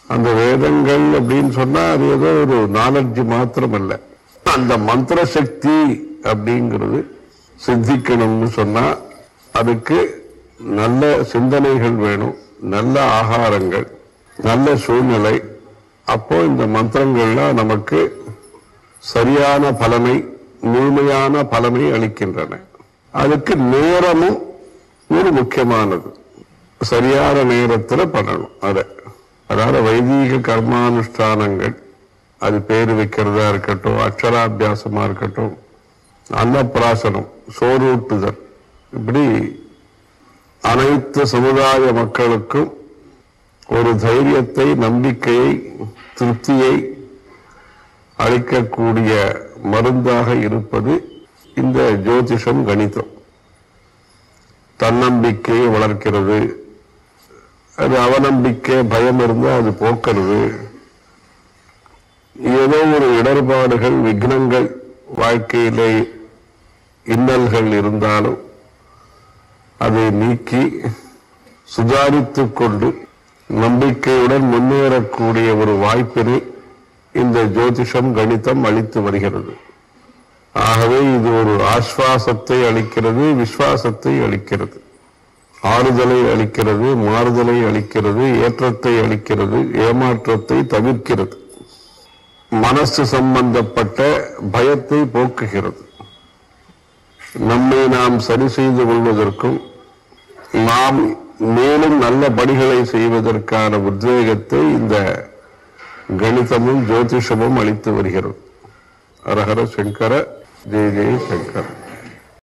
அந்த வேதங்கள் அப்படின்னு சொன்னா அது ஏதோ ஒரு நாலெட்ஜ் மாத்திரம் அல்ல அந்த மந்திர சக்தி அப்படிங்கிறது சித்திக்கணும்னு சொன்னா அதுக்கு நல்ல சிந்தனைகள் வேணும் நல்ல ஆகாரங்கள் நல்ல சூழ்நிலை அப்போ இந்த மந்திரங்கள்லாம் நமக்கு சரியான பலனை முழுமையான பலனை அளிக்கின்றன அதுக்கு நேரமும் ஒரு முக்கியமானது சரியான நேரத்துல பண்ணணும் அதை அதாவது வைதீக கர்மானுஷ்டானங்கள் அது பேர் வைக்கிறதா இருக்கட்டும் அக்ஷராபியாசமா இருக்கட்டும் அன்னப்பிராசனம் சோறூட்டுதல் இப்படி அனைத்து சமுதாய மக்களுக்கும் ஒரு தைரியத்தை நம்பிக்கையை திருப்தியை அளிக்கக்கூடிய மருந்தாக இருப்பது இந்த ஜோதிஷம் கணிதம் தன்னம்பிக்கையை வளர்க்கிறது அது அவநம்பிக்கை பயம் இருந்தால் அது போக்குறது ஏதோ ஒரு இடர்பாடுகள் விக்னங்கள் வாழ்க்கையிலே இன்னல்கள் இருந்தாலும் அதை நீக்கி சுதாரித்துக் கொண்டு நம்பிக்கையுடன் முன்னேறக்கூடிய ஒரு வாய்ப்பினை இந்த ஜோதிஷம் கணிதம் அளித்து வருகிறது ஆகவே இது ஒரு ஆஸ்வாசத்தை அளிக்கிறது விசுவாசத்தை அளிக்கிறது ஆறுதலை அளிக்கிறது மாறுதலை அளிக்கிறது ஏற்றத்தை அளிக்கிறது ஏமாற்றத்தை தவிர்க்கிறது மனசு சம்பந்தப்பட்ட பயத்தை போக்குகிறது நம்மை நாம் சரி செய்து கொள்வதற்கும் நாம் மேலும் நல்ல பணிகளை செய்வதற்கான உத்வேகத்தை இந்த கணிதமும் ஜோதிஷமும் அளித்து வருகிறது ஹரஹர சங்கர ஜெய ஜெய சங்கர